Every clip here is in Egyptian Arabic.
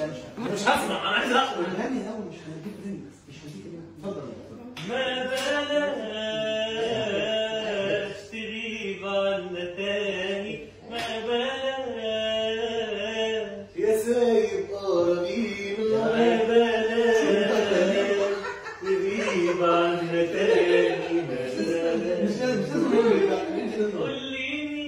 مش هسمع انا عايز اخرج الغني الاول مش هنجيب رنج مش هنجيب رنج اتفضل ما بلاش تغيب عنا تاني ما بلاش يا سايب ما اراضينا بلاش تغيب عنا تاني ما مش بلاش لازم مش لازم نقول لك بقى، مش لازم قول لي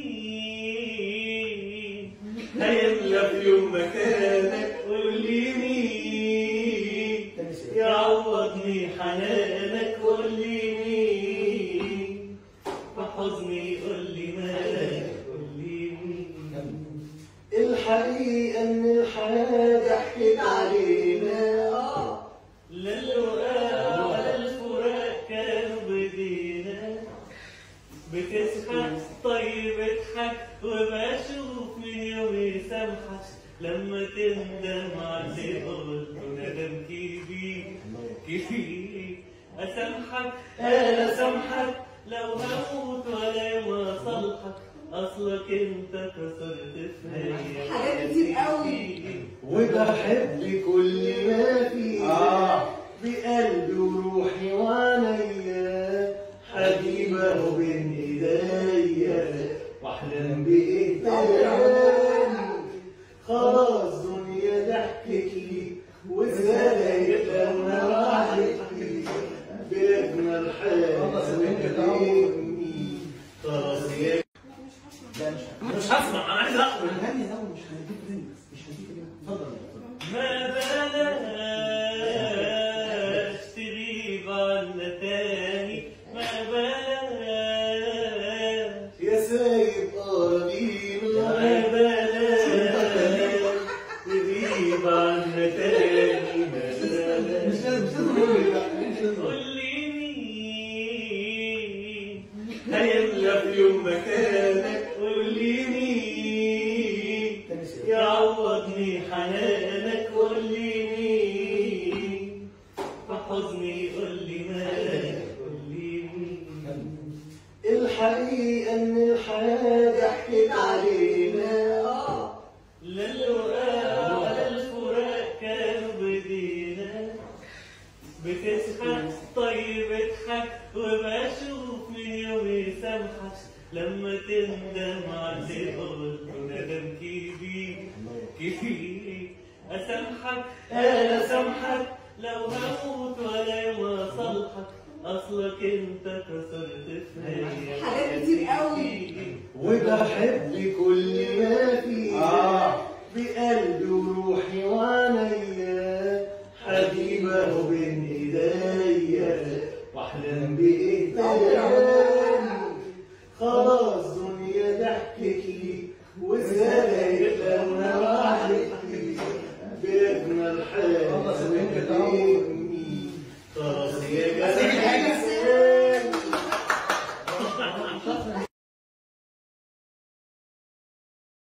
مين هيملى في يوم مكانك قول لي مين يعوضني حنانك قول لي مين وحزني قول لي مالك قول لي مين الحقيقة إن الحياة ضحكت علينا لا اللقاء ولا الفراق كانوا بدينا بتضحك طيب اضحك وبشوف من يوم يسامحك لما تندم على اللي قلته ندم كبير كبير اسامحك انا اسامحك لو هموت ولا يوم اصالحك اصلك انت كسرت فيا حاجات كتير قوي. وبحب كل ما فيها بقلبي وروحي وعينيا حبيبة وبين ايديا واحلم بايه تاني خلاص دنيا ضحكت لي وزادت لما راحت لي باجمل حاجه خلاص يا مش هسمع انا عايز اخرج الغني الاول مش هنجيب رنج مش هنجيب رنج اتفضل ما بلاش تغيب عنا تاني ما بلاش يا سايب ما اراضينا بلاش تغيب عنا تاني ما مش بلاش لازم مش لازم نقول لك بقى، مش لازم قول لي مين هيملى في يوم مكانك قول لي مين يعوضني حنانك قول لي مين وحزني قول لي مالك قول لي مين الحقيقة إن الحياة ضحكت علينا لا اللقاء ولا الفراق كانوا بدينا بتضحك طيب اضحك وبشوف من يوم يسامحك لما تندم على اللي قلته ندم كبير كبير اسامحك انا اسامحك لو هموت ولا يوم اصالحك اصلك انت كسرت فيا حاجات كتير قوي. وبحب كل ما فيها بقلبي وروحي وعينيا حبيبة وبين ايديا واحلم بايه تاني خلاص دنيا ضحكت لي وزادت لما راحت لي باجمل حاجه خلاص يا جماعه